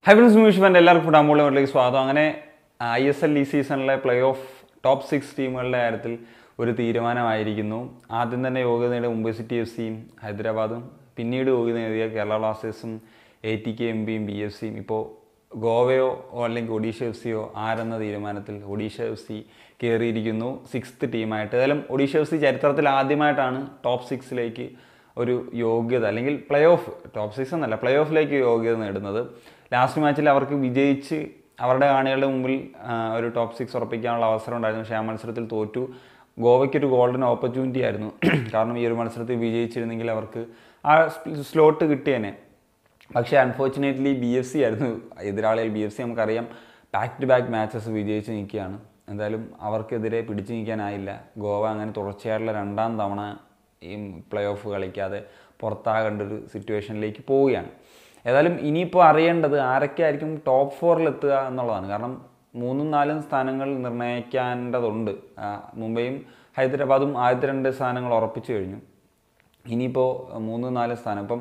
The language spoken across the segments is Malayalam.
ഹൈ ഫ്രണ്ട്സ് മ്യൂഷ്മെൻ്റ് എല്ലാവർക്കും ഫുഡാമോളിലേക്ക് സ്വാഗതം അങ്ങനെ ഐ എസ് എൽ ഈ സീസണിലെ പ്ലേ ഓഫ് ടോപ്പ് സിക്സ് ടീമുകളുടെ കാര്യത്തിൽ ഒരു തീരുമാനമായിരിക്കുന്നു ആദ്യം തന്നെ യോഗ്യത നേടിയ മുംബൈ സിറ്റി എഫ് സിയും ഹൈദരാബാദും പിന്നീട് യോഗ്യത നേടിയ കേരള ബ്ലാസ്റ്റേഴ്സും എ ടി കെ എം പിയും ബി എഫ് സിയും ഇപ്പോൾ ഗോവയോ അല്ലെങ്കിൽ ഒഡീഷ എഫ് സിയോ ആരെന്ന തീരുമാനത്തിൽ ഒഡീഷ എഫ് സി കയറിയിരിക്കുന്നു സിക്സ്ത് ടീമായിട്ട് ഏതായാലും ഒഡീഷ എഫ് സി ചരിത്രത്തിൽ ആദ്യമായിട്ടാണ് ടോപ്പ് സിക്സിലേക്ക് ഒരു യോഗ്യത അല്ലെങ്കിൽ പ്ലേ ഓഫ് ടോപ്പ് സിക്സ് എന്നല്ല പ്ലേ ഓഫിലേക്ക് യോഗ്യത നേടുന്നത് ലാസ്റ്റ് മാച്ചിൽ അവർക്ക് വിജയിച്ച് അവരുടെ കാണികളുടെ മുമ്പിൽ ആ, ഒരു ടോപ്പ് സിക്സ് ഉറപ്പിക്കാനുള്ള അവസരം ഉണ്ടായിരുന്നു പക്ഷേ ആ മത്സരത്തിൽ തോറ്റു ഗോവയ്ക്ക് ഒരു ഗോൾഡൻ ഓപ്പർച്യൂണിറ്റി ആയിരുന്നു കാരണം ഈ ഒരു മത്സരത്തിൽ വിജയിച്ചിരുന്നെങ്കിൽ അവർക്ക് ആ സ്ലോട്ട് കിട്ടിയേനെ പക്ഷേ അൺഫോർച്ചുനേറ്റ്ലി ബി എഫ് സി ആയിരുന്നു എതിരാളികൾ ബി എഫ് സി നമുക്കറിയാം ബാക്ക് ടു ബാക്ക് മാച്ചസ് വിജയിച്ച് നിൽക്കുകയാണ് എന്തായാലും അവർക്കെതിരെ പിടിച്ചു നിൽക്കാനായില്ല ഗോവ അങ്ങനെ തുടർച്ചയായിട്ടുള്ള രണ്ടാം തവണ ഈ പ്ലേ ഓഫ് കളിക്കാതെ പുറത്താകേണ്ട ഒരു സിറ്റുവേഷനിലേക്ക് പോവുകയാണ് ഏതായാലും ഇനിയിപ്പോൾ അറിയേണ്ടത് ആരൊക്കെയായിരിക്കും ടോപ്പ് ഫോറിൽ എത്തുക എന്നുള്ളതാണ് കാരണം മൂന്നും നാലും സ്ഥാനങ്ങൾ നിർണ്ണയിക്കേണ്ടതുണ്ട് ആ, മുംബൈയും ഹൈദരാബാദും ആദ്യത്തെ രണ്ട് സ്ഥാനങ്ങൾ ഉറപ്പിച്ചു കഴിഞ്ഞു ഇനിയിപ്പോൾ മൂന്ന് നാല് സ്ഥാനം ഇപ്പം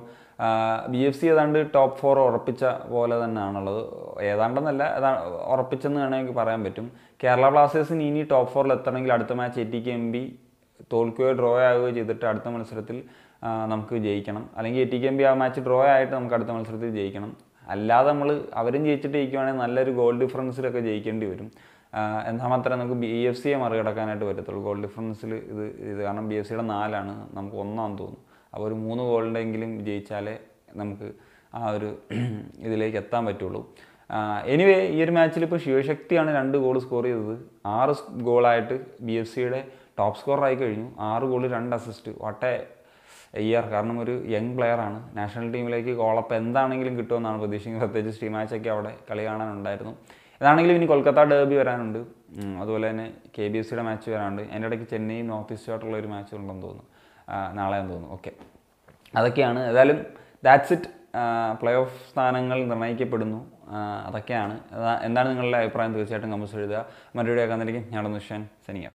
ബി എഫ് സി ഏതാണ്ട് ടോപ്പ് ഫോർ ഉറപ്പിച്ച പോലെ തന്നെയാണുള്ളത് ഏതാണ്ടെന്നല്ല ഏതാ ഉറപ്പിച്ചെന്ന് വേണമെങ്കിൽ പറയാൻ പറ്റും കേരള ബ്ലാസ്റ്റേഴ്സിന് ഇനി ടോപ്പ് ഫോറിൽ എത്തണമെങ്കിൽ അടുത്ത match A T K M B തോൽക്കുകയോ ഡ്രോ ആവുകയോ ചെയ്തിട്ട് അടുത്ത മത്സരത്തിൽ ആ, നമുക്ക് ജയിക്കണം അല്ലെങ്കിൽ A T K M B ആ മാച്ച് ഡ്രോ ആയിട്ട് നമുക്ക് അടുത്ത മത്സരത്തിൽ ജയിക്കണം അല്ലാതെ നമ്മൾ അവരും ജയിച്ചിട്ട് ജയിക്കുവാണെങ്കിൽ നല്ലൊരു ഗോൾ ഡിഫറൻസിലൊക്കെ ജയിക്കേണ്ടി വരും ആഹ് എന്നാൽ മാത്രമേ നമുക്ക് ബി എഫ് സിയെ മറികടക്കാനായിട്ട് പറ്റത്തുള്ളൂ ഗോൾ ഡിഫറൻസിൽ ഇത് ഇത് കാരണം ബി എഫ് സിയുടെ നാലാണ് നമുക്ക് ഒന്നാന്ന് തോന്നുന്നു അപ്പോൾ ഒരു മൂന്ന് ഗോളിൻ്റെങ്കിലും ജയിച്ചാലേ നമുക്ക് ആ ഒരു ഇതിലേക്ക് എത്താൻ പറ്റുള്ളൂ എനിവേ ഈ ഒരു മാച്ചിൽ ഇപ്പോൾ ശിവശക്തിയാണ് രണ്ട് ഗോൾ സ്കോർ ചെയ്തത് ആറ് ഗോളായിട്ട് ബി എഫ് സിയുടെ ടോപ്പ് സ്കോറായി കഴിഞ്ഞു ആറ് ഗോൾ രണ്ട് അസിസ്റ്റ് വട്ടെ ഇയർ കാരണം ഒരു യങ് പ്ലെയറാണ് നാഷണൽ ടീമിലേക്ക് കോളപ്പ് എന്താണെങ്കിലും കിട്ടുമെന്നാണ് പ്രതീക്ഷിക്കുന്നത് പ്രത്യേകിച്ച് സ്ട്രീ മാച്ചൊക്കെ അവിടെ കളി കാണാനുണ്ടായിരുന്നു ഇതാണെങ്കിലും ഇനി കൊൽക്കത്ത ഡേബി വരാനുണ്ട് ഉം, അതുപോലെ തന്നെ കെ ബി എഫ് സിയുടെ മാച്ച് വരാനുണ്ട് അതിൻ്റെ ഇടയ്ക്ക് ചെന്നൈയും നോർത്ത് ഈസ്റ്റ് ആയിട്ടുള്ള ഒരു മാച്ച് ഉണ്ടെന്ന് തോന്നുന്നു ആ, നാളെയെന്ന് തോന്നുന്നു ഓക്കെ അതൊക്കെയാണ് ഏതായാലും ദാറ്റ്സ് ഇറ്റ് പ്ലേ ഓഫ് സ്ഥാനങ്ങൾ നിർണ്ണയിക്കപ്പെടുന്നു ആ, അതൊക്കെയാണ് അതാ- എന്താണ് നിങ്ങളുടെ അഭിപ്രായം തീർച്ചയായിട്ടും കമ്പസ് എഴുതുക മറ്റൊരു കേൾക്കാന്നിരിക്കും ഞാനൊന്ന് വിഷയം സനിയ